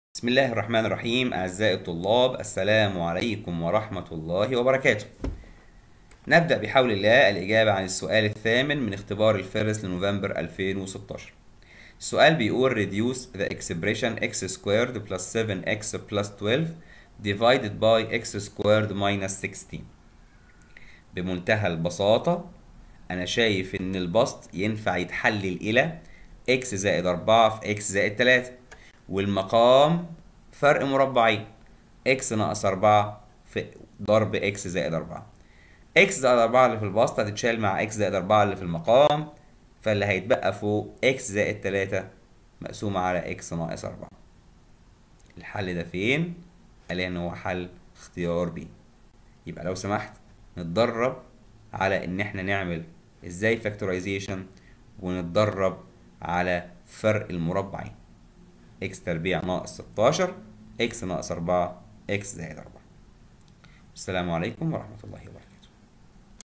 بسم الله الرحمن الرحيم أعزائي الطلاب السلام عليكم ورحمة الله وبركاته نبدأ بحول الله الإجابة عن السؤال الثامن من اختبار الفارس لنوفمبر 2016 السؤال بيقول reduce the expression x squared plus 7x plus 12 divided by x squared minus 16 بمنتهى البساطة أنا شايف إن البسط ينفع يتحلل إلى x زائد 4 في x زائد 3 والمقام فرق مربعين x ناقص 4 في ضرب x زائد 4 x زائد 4 اللي في البسط هتتشال مع x زائد 4 اللي في المقام فاللي هيتبقى فوق x زائد 3 مقسومة على x ناقص 4 الحل ده فين؟ قال ان هو حل اختيار B يبقى لو سمحت نتدرب على ان احنا نعمل ازاي فاكتورايزيشن ونتدرب على فرق المربعين x تربيع ناقص 16 x ناقص 4 x زائد 4 السلام عليكم ورحمة الله وبركاته